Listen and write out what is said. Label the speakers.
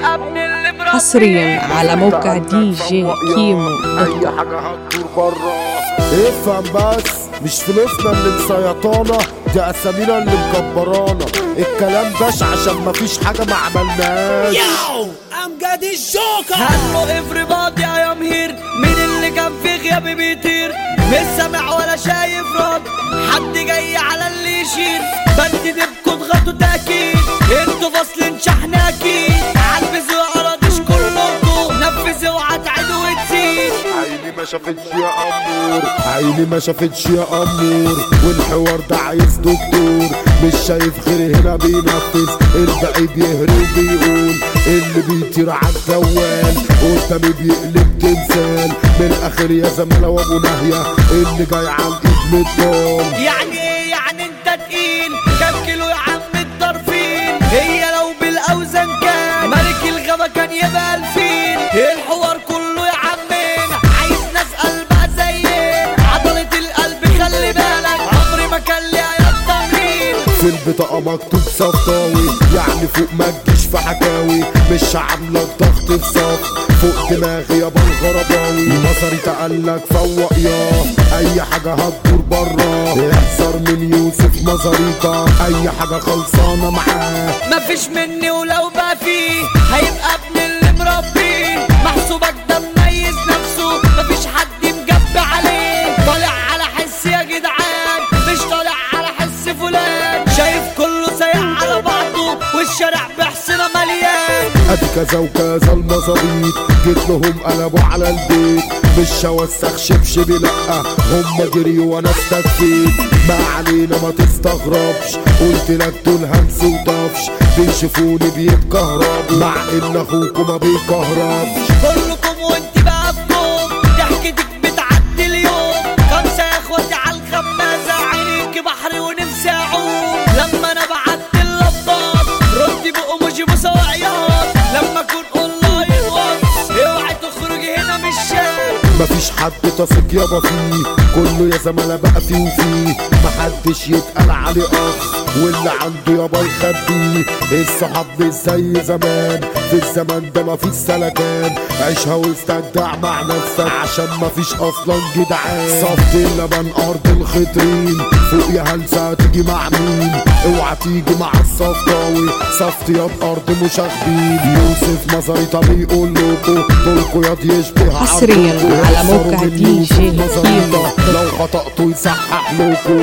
Speaker 1: هيبقى ابن اللي مربيه
Speaker 2: حصريا على موقع دي جي كيمو دوت
Speaker 3: اي حاجه هتدور بره افهم بس مش فلوسنا اللي مسيطانه دي اسامينا اللي مكبرانا الكلام بس عشان مفيش حاجه ما عملناش
Speaker 4: ياو امجد الجوكر
Speaker 1: هلو افريبادي يا مهير مين اللي كان في غيابي بيطير مش سامع ولا شايف رد حد جاي على اللي يشير بند دبكوا اضغطوا تأكيد انتوا فاصلين شحن اكيد عالبسوا اراضيش كلكوا نفذوا وهتعيدوا وتزيد
Speaker 3: عيني ما شافتش يا امور عيني ما شافتش يا امور والحوار ده عايز دكتور مش شايف غير هنا بينفذ الباقي بيهري وبيقول اللي بيطير على الزوال قدامي بيقلب تمثال من الاخر يا زميلة وابو ناهية اللي جاي على الايد متضام
Speaker 1: يعني ايه يعني انت تقيل كام كيلو يا عم الطرفين هي لو بالاوزان كان ملك الغابة كان يبقى الفيل الحوار كله يا عمنا عايز ناس قلبها زينا عضلة القلب خلي بالك عمري ما كان ليها يا التمرين
Speaker 3: في البطاقة مكتوب صفطاوي يعني فوق ما تجيش في حكاوي مش عاملك ضغط في صف فوق دماغي يابا الغرباوي مصري تقلك فوق يا اي حاجة هتدور برا احذر من يوسف مزاريطة اي حاجة خلصانة معاه
Speaker 1: مفيش مني ولو بقى فيه هيبقى ابن اللي مربيه محسوبك ده مميز نفسه مفيش حد مجب عليه طالع على حس يا جدعان مش طالع على حس فلان شايف كله سايق على بعضه والشارع بحسنا مليان
Speaker 3: ادي كذا وكذا المظابيط جيت لهم قلبوا على البيت مش هوسخ شبشبي لأ هم جريوا وانا استكفيت ما علينا ما تستغربش قلت لك دول همس وطفش بيشوفوني بيتكهربوا مع ان اخوكوا ما بيكهربش
Speaker 1: كلكم وانت بقى بكم ضحكتك بتعدي اليوم خمسة يا اخواتي على الخماسة عينيكي بحر ونفسي اعوم لما انا بعت اللبطات ردي بأموجي بوسة وعياط لما اكون اونلاين واتس اوعي تخرجي هنا من الشارع
Speaker 3: مفيش حد تثق يابا فيه كله يا زملاء بقى فيه وفيه محدش يتقال عليه اخ واللي عنده يابا يخبيه الصحاب مش زي زمان في الزمن ده مفيش سلكان عيشها واستجدع مع نفسك عشان مفيش اصلا جدعان صفت اللبن ارض الخطرين فوق يا هلسة تيجي مع مين اوعى تيجي مع الصفطاوي صفت يا بارض مشاغبين يوسف مزاريطة بيقول لكم طولكوا ياض يشبه
Speaker 2: حصرياً
Speaker 3: عرضكوا.
Speaker 2: على
Speaker 3: اكسروا
Speaker 2: موقع
Speaker 3: من
Speaker 2: دي
Speaker 3: يوسف
Speaker 2: جي
Speaker 3: مزاريطة.
Speaker 2: كيمو.
Speaker 3: لو خطأتوا يصحح لكم